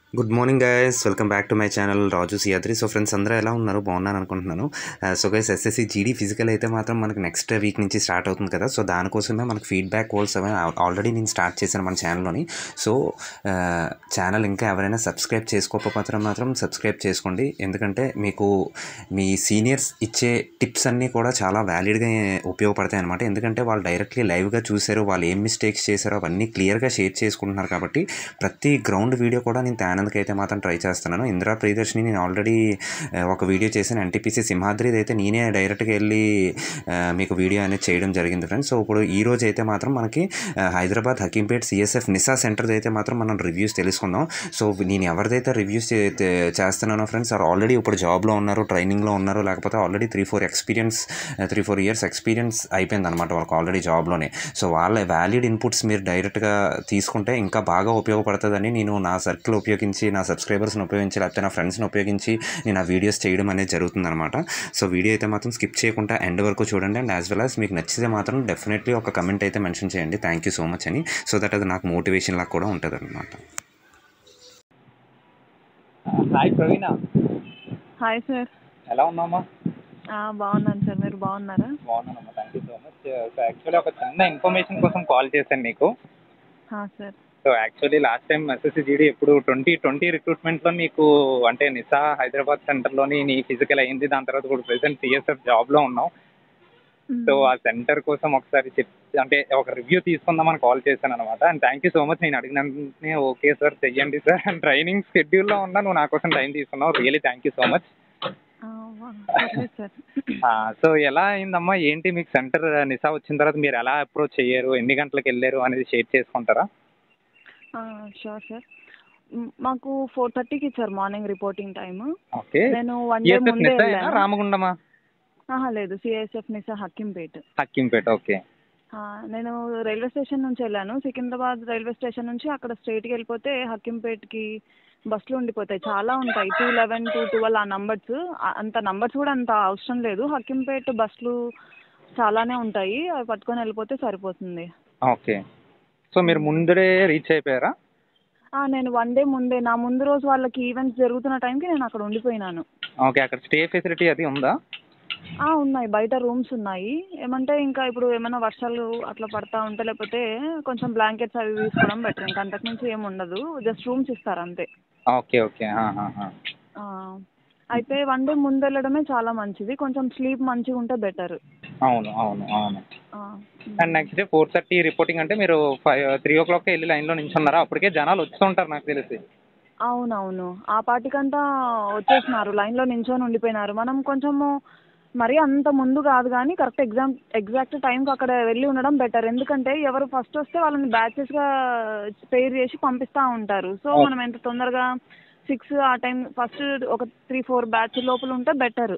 Good morning guys welcome back to my channel Raju Siyadri so friends అందరూ ఎలా ఉన్నారు బాగున్నారు అనుకుంటున్నాను so guys SSC GD physical అయితే మాత్రం మనకి నెక్స్ట్ వీక్ నుంచి స్టార్ట్ అవుతుంది కదా సో దానికోసమే మనకి ఫీడ్బ్యాక్ కోల్స్ అవి ఆల్రెడీ నేను స్టార్ట్ చేశాను మన ఛానల్లోని సో ఛానల్ ఇంకా ఎవరైనా సబ్స్క్రైబ్ చేసుకోకపోతే మాత్రం సబ్స్క్రైబ్ చేసుకోండి ఎందుకంటే మీకు మీ సీనియర్స్ ఇచ్చే టిప్స్ అన్నీ కూడా చాలా వ్యాలిడ్గా ఉపయోగపడతాయి అనమాట ఎందుకంటే వాళ్ళు డైరెక్ట్లీ లైవ్గా చూశారు వాళ్ళు ఏం మిస్టేక్స్ చేశారో అవన్నీ క్లియర్గా షేర్ చేసుకుంటున్నారు కాబట్టి ప్రతి గ్రౌండ్ వీడియో కూడా నేను తానందుకు అయితే మాత్రం ట్రై చేస్తున్నాను ఇందిరా ప్రియదర్శిని నేను ఆల్రెడీ ఒక వీడియో చేశాను ఎన్టీపీసీ సింహాద్రిది అయితే నేనే డైరెక్ట్గా వెళ్ళి ఆ, మీకు వీడియో అనేది చేయడం జరిగింది ఫ్రెండ్స్ సో ఇప్పుడు ఈ రోజు అయితే మాత్రం మనకి ఆ, హైదరాబాద్ హకీంపేట్ సిఎస్ఎఫ్ నిసా సెంటర్ది అయితే మాత్రం మనం రివ్యూస్ తెలుసుకుందాం సో నేను ఎవరిదైతే రివ్యూస్ చేస్తున్నానో ఫ్రెండ్స్ ఆర్ ఆల్రెడీ ఇప్పుడు జాబ్లో ఉన్నారు ట్రైనింగ్లో ఉన్నారు లేకపోతే already three four experience three four years experience అయిపోయింది అనమాట వాళ్ళకి ఆల్రెడీ జాబ్లోనే సో వాళ్ళ వ్యాలిడ్ ఇన్పుట్స్ మీరు డైరెక్ట్గా తీసుకుంటే ఇంకా బాగా ఉపయోగపడుతుందని నేను నా సర్కిల్ ఉపయోగించి నా సబ్స్క్రైబర్స్ని ఉపయోగించి లేకపోతే నా ఫ్రెండ్స్ని ఉపయోగించి నేను ఆ వీడియోస్ చేయడం అనేది జరుగుతుందన్నమాట సో వీడియో అయితే మాత్రం స్కిప్ చేయకుండా ఎండ్ వరకు చూడండి అండ్ యాజ్ వెల్ యాజ్ మీకు నచ్చితే మాత్రం డెఫినెట్లీ ఒక కమెంట్ అయితే మెన్షన్ చేయండి థ్యాంక్ యూ సో మచ్ అని సో దట్ అది నాకు మోటివేషన్ లాగా కూడా ఉంటుంది అనమాట హాయ్ ప్రవీణ హాయ్ సార్ ఎలా ఉన్నామా ఆ, బాగున్నాను సార్ మీరు బాగున్నారా బాగున్నానమ్మా thank you so much so actually ఒక చిన్న ఇన్ఫర్మేషన్ కోసం కాల్ చేశాను నీకు హా, sir so actually last time SSC GD ఎప్పుడు ట్వంటీ ట్వంటీ రిక్రూట్మెంట్లో నీకు అంటే నిసా హైదరాబాద్ సెంటర్లోని నీ ఫిజికల్ అయింది దాని తర్వాత ఇప్పుడు ప్రెసెంట్ సిఎస్ఎఫ్ జాబ్లో ఉన్నావు సో ఆ సెంటర్ కోసం ఒకసారి చెప్ అంటే ఒక రివ్యూ తీసుకుందామని కాల్ చేశాను అనమాట and thank you so much నేను అడిగినందునే ఓకే సార్ చెయ్యండి సార్ అండ్ ట్రైనింగ్ షెడ్యూల్లో ఉన్నా నువ్వు నా కోసం టైం తీసుకున్నావు really thank you so much ఆ, వా, పర్లేదు సార్ సో ఎలా అయిందమ్మా ఏంటి మీకు సెంటర్ నిసా వచ్చిన తర్వాత మీరు ఎలా అప్రోచ్ అయ్యారు ఎన్ని గంటలకు వెళ్ళారు అనేది షేర్ చేసుకుంటారా షూర్ సార్ మ్, మాకు ఫోర్ థర్టీకి ఇచ్చారు మార్నింగ్ రిపోర్టింగ్ టైమ్ ఓకే నేను వన్ డే సిఎస్ఎఫ్ ముందే నిసా వెళ్ళాను రామగుండమా ఆహా, లేదు CISF NISA Hakimpet Hakimpet okay ఆ, నేను రైల్వే స్టేషన్ నుంచి వెళ్ళాను సికింద్రాబాద్ రైల్వే స్టేషన్ నుంచి అక్కడ స్ట్రైట్కి వెళ్ళిపోతే హక్కింపేట్కి బస్సులు ఉండిపోతాయి చాలా ఉంటాయి టూ లెవెన్ టూ ట్వెల్వ్ ఆ నంబర్స్ అంత నంబర్స్ కూడా అంత అవసరం లేదు హక్కింపేట్ బస్సులు చాలానే ఉంటాయి అవి పట్టుకొని వెళ్ళిపోతే సరిపోతుంది ఓకే సో మీరు ముందరే రీచ్ అయిపోయారా ఆ, నేను వన్ డే ముందే నా ముందు రోజు వాళ్ళకి ఈవెంట్స్ జరుగుతున్న టైంకి నేను అక్కడ ఉండిపోయినాను ఓకే అక్కడ స్టే ఫెసిలిటీ అది ఉందా ఆ, ఉన్నాయి బయట రూమ్స్ ఉన్నాయి ఏమంటే ఇంకా ఇప్పుడు ఏమైనా వర్షాలు అట్లా పడతా ఉంటే లేకపోతే కొంచెం బ్లాంకెట్స్ అవి తీసుకోవడం బెటర్ ఇంకా అంతకుమించి ఏమి ఉండదు జస్ట్ రూమ్స్ ఇస్తారు అంతే ఓకే ఓకే ఆహాహా. ఆ, అయితే వన్ డే ముందు వెళ్ళడమే చాలా మంచిది కొంచెం స్లీప్ మంచిగా ఉంటే బెటర్ అవును అవును అవును and next day four thirty reporting అంటే మీరు ఫైవ్ త్రీ ఓ క్లాక్ వెళ్ళి లైన్లో నించున్నారా అప్పటికే జనాలు వస్తుంటారు నాకు తెలిసి అవునవును ఆ పాటికంతా వచ్చేసినారు లైన్లో నించొని ఉండిపోయినారు మనం కొంచెము మరీ అంత ముందు కాదు కానీ కరెక్ట్ ఎగ్జామ్ ఎగ్జాక్ట్ టైంకి అక్కడ వెళ్ళి ఉండడం బెటర్ ఎందుకంటే ఎవరు ఫస్ట్ వస్తే వాళ్ళని బ్యాచెస్గా పేర్ చేసి పంపిస్తూ ఉంటారు సో Okay. మనం ఎంత తొందరగా సిక్స్ ఆ టైం ఫస్ట్ ఒక త్రీ ఫోర్ బ్యాచ్ లోపల ఉంటే బెటర్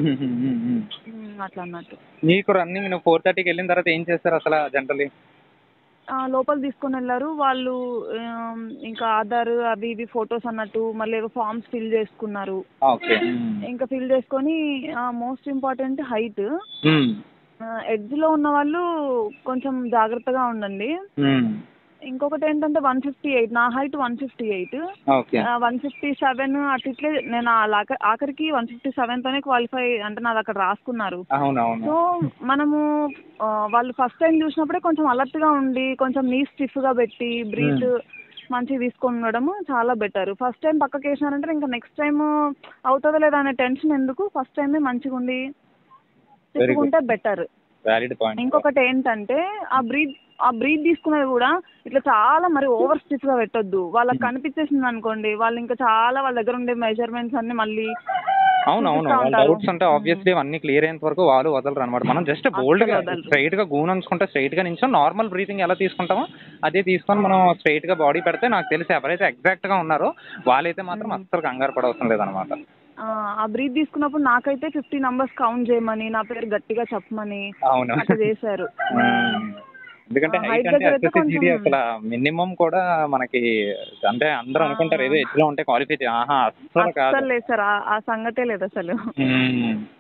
అట్లా అన్నట్టు నీకు రన్నింగ్ నువ్వు ఫోర్ థర్టీకి వెళ్ళిన తర్వాత ఏం చేస్తారు అసలు జనరలీ ఆ, లోపల తీసుకొని వెళ్ళారు వాళ్ళు ఆమ్, ఇంకా ఆధార్ అవి ఇవి ఫొటోస్ అన్నట్టు మళ్ళీ ఏవో ఫామ్స్ ఫిల్ చేసుకున్నారు ఓకే ఇంకా ఫిల్ చేసుకొని మోస్ట్ ఇంపార్టెంట్ హైట్ ఎడ్జ్లో ఉన్న వాళ్ళు కొంచెం జాగ్రత్తగా ఉండండి ఇంకొకటి ఏంటంటే వన్ ఫిఫ్టీ ఎయిట్ నా height one fifty eight okay one fifty seven అట్లా ఇట్లే నేను ఆ లాక- ఆఖరికి వన్ ఫిఫ్టీ సెవెన్తోనే క్వాలిఫై అంటే నాది అక్కడ రాసుకున్నారు అవును అవును సో మనము ఆ, వాళ్ళు ఫస్ట్ టైం చూసినప్పుడే కొంచెం అలర్ట్గా ఉండి కొంచెం నీ స్టిఫ్గా పెట్టి బ్రీత్ మంచిగా తీసుకొని ఉండడము చాలా బెటర్ ఫస్ట్ టైం పక్కకి వేసినారంటే ఇంకా నెక్స్ట్ టైం అవుతుందో లేదా అనే టెన్షన్ ఎందుకు ఫస్ట్ టైమే మంచిగా ఉండి good. తిప్పుకుంటే బెటర్ వ్యాలిడ్ పాయింట్ ఇంకొకటి ఏంటంటే ఆ బ్రీత్ ఆ బ్రీత్ తీసుకునేది కూడా ఇట్లా చాలా మరి ఓవర్ స్టిఫ్ గా పెట్టొద్దు వాళ్ళకి కనిపించేసింది అనుకోండి వాళ్ళు ఇంకా చాలా వాళ్ళ దగ్గర ఉండే మెజర్మెంట్స్ అన్ని మళ్ళీ అవును అవును చూపిస్తా వాళ్ళ ఉంటారు. డౌట్స్ అంటే ఆబ్వియస్లీ అన్ని క్లియర్ అయ్యేంత వరకు వాళ్ళు వదలరు అనమాట మనం జస్ట్ బోల్డ్ గా వదలరు. స్ట్రైట్ గా గూన్ ఉంచుకుంటే స్ట్రైట్ గా నించో నార్మల్ బ్రీతింగ్ ఎలా తీసుకుంటామో అదే తీసుకొని మనం స్ట్రైట్ గా బాడీ పెడితే నాకు తెలిసి ఎవరైతే ఎగ్జాక్ట్ గా ఉన్నారో వాళ్ళైతే మాత్రం అస్సలు కంగారు పడవసరం లేదనమాట ఆ, ఆ బ్రీత్ తీసుకున్నప్పుడు నాకైతే ఫిఫ్టీ నంబర్స్ కౌంట్ చేయమని నా పేరు గట్టిగా చెప్పమని అవును అట్లా చేశారు ఉమ్. ఎందుకంటే ఆ, హైట్ height అంటే దగ్గర అయితే ఎస్ఎస్సి జీడీ కొంచెం- అసలు మినిమం కూడా మనకి అంటే అందరూ అనుకుంటారు ఏదో ఎడ్జ్ లో ఉంటే క్వాలిఫై ఆహా అస్సలు కాదు అస్సలు లేదు సార్ ఆ- ఆ సంగతే లేదు అసలు ఉమ్. మ్,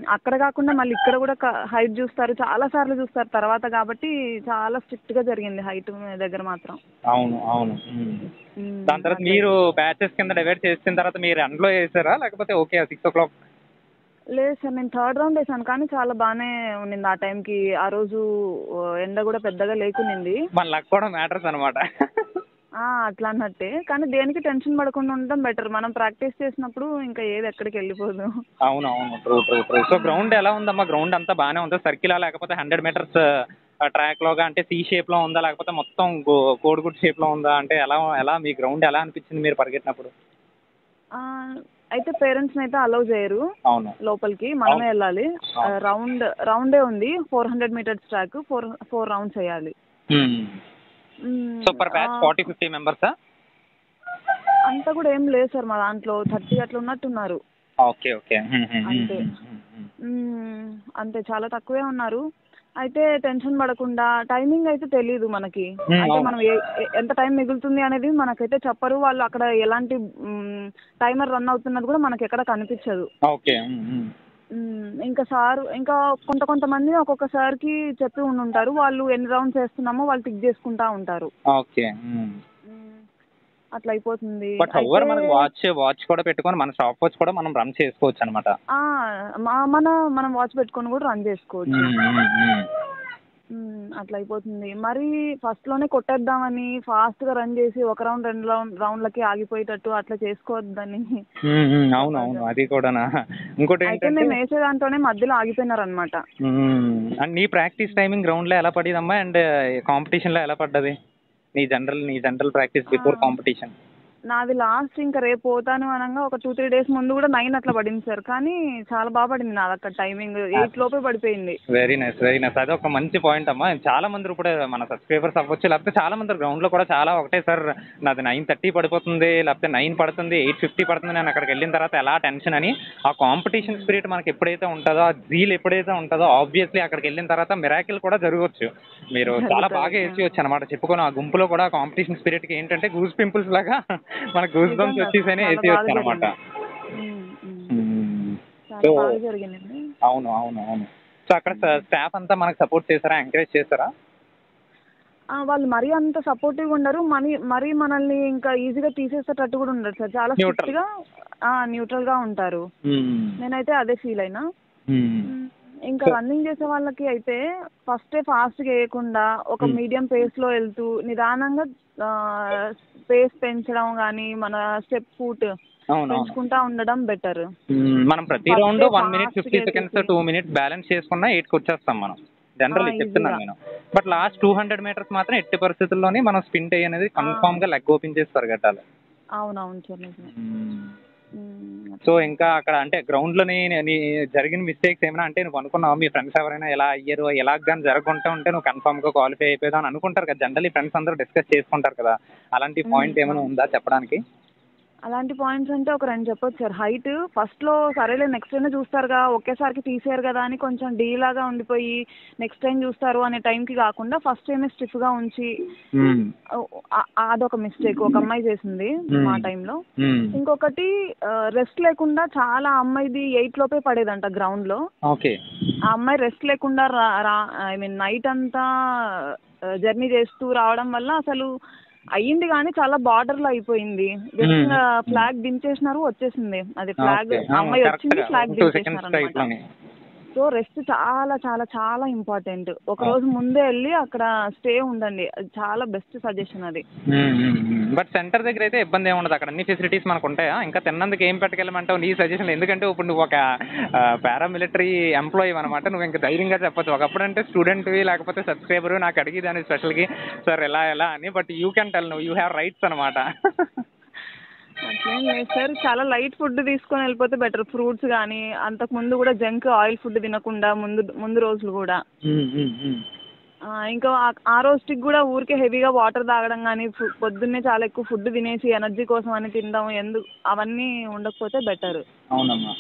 అక్కడ కాకుండా మళ్ళీ ఇక్కడ కూడా హైట్ చూస్తారు చాలా సార్లు చూస్తారు తర్వాత కాబట్టి చాలా స్ట్రిక్ట్ గా జరిగింది హైట్ దగ్గర మాత్రం అవును అవును ఉమ్. మ్మ్. దాని తర్వాత అట్లా మీరు బ్యాచెస్ కింద డివైడ్ చేసిన తర్వాత మీరు ఎండ్లో వేసారా లేకపోతే ఓకే సిక్స్ ఓ క్లాక్ లేదు సార్ నేను థర్డ్ రౌండ్ వేసాను కానీ చాలా బాగానే ఉండింది ఆ టైంకి ఆ రోజు ఆ, ఎండ కూడా పెద్దగా లేకునింది మన లక్ కూడా మ్యాటర్స్ అనమాట ఆ, అట్లా అన్నట్టే కానీ దేనికి టెన్షన్ పడకుండా ఉండడం బెటర్ మనం ప్రాక్టీస్ చేసినప్పుడు ఇంకా ఏది ఎక్కడికి వెళ్ళిపోదు అవును అవును true true true so ground ఎలా ఉందమ్మా గ్రౌండ్ అంతా బాగానే ఉందా సర్కిలా లేకపోతే హండ్రెడ్ మీటర్స్ ట్రాక్ లోగా అంటే సి షేప్ లో ఉందా లేకపోతే మొత్తం గో- కోడిగుడ్ షేప్ లో ఉందా అంటే ఎలా ఎలా మీ గ్రౌండ్ ఎలా అనిపించింది మీరు పరిగెట్టినప్పుడు ఆ, అయితే పేరెంట్స్ని అయితే అలౌ చేయరు అవును లోపలికి మనమే అవును. వెళ్ళాలి అవును. రౌండ్ రౌండే ఉంది four hundred metres track four four rounds వేయాలి మ్మ్. సో పర్ బ్యాచ్ ఆ, ఫార్టీ ఫిఫ్టీ మెంబర్సా అంతా కూడా ఏం లేదు సార్ మా దాంట్లో థర్టీ అట్లా ఉన్నట్టున్నారు ఓకే ఓకే అంతే. మ్మ్. అంతే చాలా తక్కువే ఉన్నారు అయితే టెన్షన్ పడకుండా టైమింగ్ అయితే తెలియదు మనకి మ్మ్, అంటే అవును. మనం ఏ- ఏ- ఎంత టైం మిగులుతుంది అనేది మనకైతే చెప్పరు వాళ్ళు అక్కడ ఎలాంటి టైమర్ రన్ అవుతున్నది కూడా మనకి ఎక్కడ కనిపించదు ఓకే మ్మ్. ఇంకా సార్ ఇంకా కొంత కొంతమంది ఒక్కొక్క సార్కి చెప్పి ఉండి ఉంటారు వాళ్ళు ఎన్ని రౌండ్స్ వేస్తున్నామో వాళ్ళు టిక్ చేసుకుంటా ఉంటారు ఓకే మ్మ్. అట్లా అయిపోతుంది బట్ ఓవర్ అయితే- మనకి వాచ్ వాచ్ కూడా పెట్టుకొని మన స్టాప్ వాచ్ కూడా మనం రన్ చేసుకోవచ్చు అనమాట ఆ, మా- మన మనం వాచ్ పెట్టుకొని కూడా రన్ చేసుకోవచ్చు మ్మ్, అట్లా అయిపోతుంది మరి ఫస్ట్ లోనే కొట్టేద్దామని ఫాస్ట్ గా రన్ చేసి ఒక రౌండ్ రెండు రౌండ్ రౌండ్లకి ఆగిపోయేటట్టు అట్లా చేసుకోవద్దని అవును అవును అది కూడానా ఇంకోటి అయితే ఏంటంటే మేము వేసే దాంట్లోనే మధ్యలో ఆగిపోయినారు అనమాట అండ్ నీ ప్రాక్టీస్ టైమింగ్ గ్రౌండ్ లో ఎలా పడిందమ్మా అండ్ కాంపిటీషన్ లో ఎలా పడ్డది నీ జనరల్ నీ జనరల్ ప్రాక్టీస్ బిఫోర్ ఆ. కాంపిటీషన్ నాది లాస్ట్ ఇంకా రేపు పోతాను అనగా ఒక టూ త్రీ డేస్ ముందు కూడా నైన్ అట్లా పడింది సార్ కానీ చాలా బాగా పడింది నాది అక్కడ టైమింగ్ ఎయిట్ లోపే పడిపోయింది వెరీ నైస్ వెరీ నైస్ అది ఒక మంచి పాయింట్ అమ్మా చాలా మంది ఇప్పుడు మన సబ్స్క్రైబర్స్ అవ్వచ్చు లేకపోతే చాలా మంది గ్రౌండ్ లో కూడా చాలా ఒకటే సార్ నాది నైన్ థర్టీ పడిపోతుంది లేకపోతే నైన్ పడుతుంది ఎయిట్ ఫిఫ్టీ పడుతుంది నేను అక్కడికి వెళ్ళిన తర్వాత ఎలా టెన్షన్ అని ఆ కాంపిటీషన్ స్పిరిట్ మనకి ఎప్పుడైతే ఉంటుందో ఆ జీల్ ఎప్పుడైతే ఉంటుందో ఆబ్వియస్లీ అక్కడికి వెళ్ళిన తర్వాత మిరాకిల్ కూడా జరగవచ్చు మీరు చాలా జరుగుతుంది. బాగా వేసేయచ్చు అనమాట చెప్పుకొని ఆ గుంపులో కూడా కాంపిటీషన్ స్పిరిట్ కి ఏంటంటే గూస్ పింపుల్స్ లాగా మనకు గూస్ బంప్స్ నిజంగా వచ్చేసానే చాలా వేసేయచ్చు బాగా అనమాట జరిగింది. మ్మ్, మ్మ్. చాలా సో బాగా జరిగిందండి అవును అవును అవును సో అక్కడ స్టాఫ్ అంతా మనకు సపోర్ట్ చేస్తారా ఎంకరేజ్ చేస్తారా ఆ, వాళ్ళు మరీ అంత సపోర్టివ్గా ఉండరు మనీ మరీ మనల్ని ఇంకా ఈజీగా తీసేసేటట్టు కూడా ఉండరు సార్ చాలా Neutral. స్ట్రిక్ట్గా న్యూట్రల్గా ఉంటారు నేనైతే అదే ఫీల్ అయినా మ్మ్. ఇంకా So- రన్నింగ్ చేసే వాళ్ళకి అయితే ఫస్టే ఫాస్ట్గా వేయకుండా ఒక Hmm. మీడియం పేస్లో వెళ్తూ నిదానంగా పేస్ పెంచడం కానీ మన స్టెప్ ఫుట్ అవును అవును పెంచుకుంటా ఉండడం బెటర్ మ్మ్. మనం ప్రతి First round a one minute fast fifty గా సెకండ్స్ చేసేసి. టూ మినిట్స్ బ్యాలెన్స్ చేసుకున్నా ఎయిట్కి వచ్చేస్తాం మనం జనరల్లీ ఆ, చెప్తున్నాను easy గా. నేను but last two hundred metres మాత్రం ఎట్టి పరిస్థితుల్లోనే మనం స్పిన్ డే అనేది కన్ఫామ్ గా లెగ్ ఓపెన్ చేసి పరిగెట్టాలి అవునవును సార్ నిజమే మ్మ్. సో ఇంకా అక్కడ అంటే గ్రౌండ్ లోని నీ జరిగిన మిస్టేక్స్ ఏమైనా అంటే నువ్వు అనుకున్నావు మీ ఫ్రెండ్స్ ఎవరైనా ఎలా అయ్యారు ఎలా కానీ జరగకుండా ఉంటే నువ్వు కన్ఫామ్ గా క్వాలిఫై అయిపోయావు అని అనుకుంటారు కదా జనరల్లీ ఫ్రెండ్స్ అందరూ డిస్కస్ చేసుకుంటారు కదా అలాంటి మ్మ్. పాయింట్ ఏమైనా ఉందా చెప్పడానికి అలాంటి పాయింట్స్ అంటే ఒక రెండు చెప్పొచ్చు సార్ హైట్ ఫస్ట్లో సరేలే నెక్స్ట్ టైం చూస్తారుగా ఒకేసారికి తీసేయరు కదా అని కొంచెం డీ లాగా ఉండిపోయి నెక్స్ట్ టైం చూస్తారు అనే టైంకి కాకుండా ఫస్ట్ టైమే స్టిఫ్గా ఉంచి ఆ- ఆ- అదొక మిస్టేక్ ఒక అమ్మాయి చేసింది Hmm. మా టైంలో ఇంకొకటి రెస్ట్ లేకుండా చాలా అమ్మాయిది ఎయిట్ లోపే పడేదంట గ్రౌండ్ లో ఓకే ఆ అమ్మాయి రెస్ట్ లేకుండా రా ఐ మీన్ నైట్ అంతా జర్నీ చేస్తూ రావడం వల్ల అసలు అయ్యింది కానీ చాలా బార్డర్ లో అయిపోయింది జస్ట్ Hmm. ఫ్లాగ్ దించేసినారు వచ్చేసింది అది ఫ్లాగ్ ఓకే అమ్మాయి వచ్చింది ఫ్లాగ్ టూ సెకండ్స్ దించేసినారు టైప్ లోని సో రెస్ట్ చాలా చాలా చాలా ఇంపార్టెంట్ ఒక రోజు ముందే వెళ్ళి అక్కడ స్టే ఉండండి అది చాలా బెస్ట్ సజెషన్ అది బట్ సెంటర్ దగ్గర అయితే ఇబ్బంది ఏమి ఉండదు అక్కడ అన్ని ఫెసిలిటీస్ మనకు ఉంటాయా ఇంకా తిన్నందుకు ఏం పట్టుకెళ్ళమంటావు నీ సజెషన్ ఎందుకంటే ఇప్పుడు నువ్వు ఒక పారామిలిటరీ ఎంప్లాయీ అనమాట నువ్వు ఇంకా ధైర్యంగా చెప్పొచ్చు ఒకప్పుడు అంటే స్టూడెంట్వి లేకపోతే సబ్స్క్రైబర్ నాకు అడిగి దాని స్పెషల్కి సార్ ఎలా ఎలా అని బట్ యూ కెన్ టెల్ నువ్వు యూ హ్యావ్ రైట్స్ అనమాట అట్లేం లేదు సార్ చాలా లైట్ ఫుడ్ తీసుకొని వెళ్ళిపోతే బెటర్ ఫ్రూట్స్ కానీ అంతకు ముందు కూడా జంక్ ఆయిల్ ఫుడ్ తినకుండా ముందు ముందు రోజులు కూడా ఆ, ఇంకా ఆ- ఆ రోజుకి కూడా ఊరికే హెవీగా వాటర్ తాగడం కానీ ఫు- పొద్దున్నే చాలా ఎక్కువ ఫుడ్ తినేసి ఎనర్జీ కోసం అని తినడం ఎందుకు అవన్నీ ఉండకపోతే బెటర్ అవునమ్మా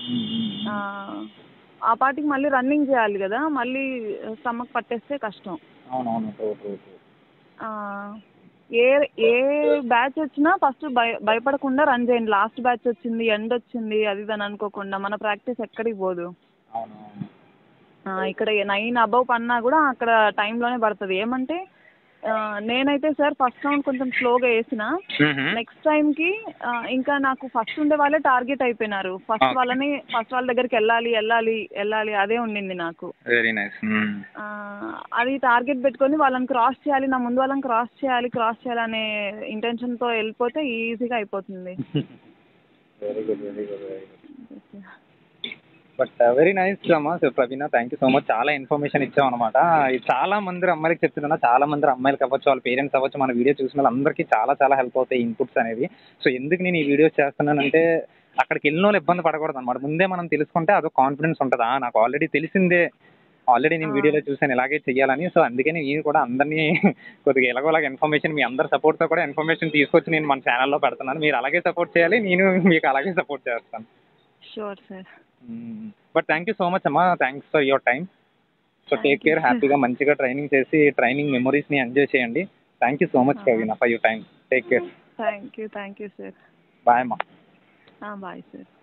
ఆ పాటికి మళ్ళీ రన్నింగ్ చేయాలి కదా మళ్ళీ స్టమక్ పట్టేస్తే కష్టం అవునవును ట్రూ ట్రూ ట్రూ ఆ, ఏ ఏ బ్యాచ్ వచ్చినా ఫస్ట్ భయ భయపడకుండా రన్ చేయండి లాస్ట్ బ్యాచ్ వచ్చింది ఎండ్ వచ్చింది అది ఇది అని అనుకోకుండా మన ప్రాక్టీస్ ఎక్కడికి పోదు అవును అవును ఆ, ఇక్కడ నైన్ అబవ్ పన్నా కూడా అక్కడ టైంలోనే పడుతుంది ఏమంటే ఆ, నేనైతే సార్ ఫస్ట్ రౌండ్ కొంచెం స్లోగా వేసిన నెక్స్ట్ టైంకి ఇంకా నాకు ఫస్ట్ ఉండే వాళ్ళే టార్గెట్ అయిపోయినారు ఫస్ట్ Okay. వాళ్ళని ఫస్ట్ వాళ్ళ దగ్గరికి వెళ్ళాలి వెళ్ళాలి వెళ్ళాలి అదే ఉండింది నాకు వెరీ నైస్ ఆ, అది టార్గెట్ పెట్టుకొని వాళ్ళని క్రాస్ చేయాలి నా ముందు వాళ్ళని క్రాస్ చేయాలి క్రాస్ చేయాలి అనే ఇంటెన్షన్తో వెళ్ళిపోతే ఈజీగా అయిపోతుంది very good very good very good but very nice అమ్మా so Praveena thank you so much చాలా ఇన్ఫర్మేషన్ ఇచ్చాం అనమాట చాలా మంది అమ్మాయిలకి చెప్తున్నా చాలా మంది అమ్మాయిలకి అవ్వచ్చు వాళ్ళ పేరెంట్స్ అవ్వచ్చు మన వీడియో చూసిన వాళ్ళందరికీ చాలా చాలా హెల్ప్ అవుతాయి ఇన్పుట్స్ అనేవి సో ఎందుకు నేను ఈ వీడియోస్ చేస్తున్నానంటే అక్కడికి వెళ్ళిన వాళ్ళు ఇబ్బంది పడకూడదు అనమాట ముందే మనం తెలుసుకుంటే అదొక కాన్ఫిడెన్స్ ఉంటుందా నాకు ఆల్రెడీ తెలిసిందే ఆల్రెడీ నేను ఆ. వీడియోలో చూసాను ఇలాగే చెయ్యాలని సో అందుకని నేను కూడా అందరినీ కొద్దిగా ఎలాగోలాగా ఇన్ఫర్మేషన్ మీ అందరి సపోర్ట్తో కూడా ఇన్ఫర్మేషన్ తీసుకొచ్చి నేను మన ఛానల్లో పెడుతున్నాను మీరు అలాగే సపోర్ట్ చేయాలి నేను మీకు అలాగే సపోర్ట్ చేస్తాను sure sir but thank you so much అమ్మా thanks for your time so Thank take you. Care హ్యాపీగా మంచిగా ట్రైనింగ్ చేసి ట్రైనింగ్ మెమరీస్ని ఎంజాయ్ చేయండి thank you so much Uh-huh. కవినా for your time take care thank you thank you sir bye అమ్మా bye sir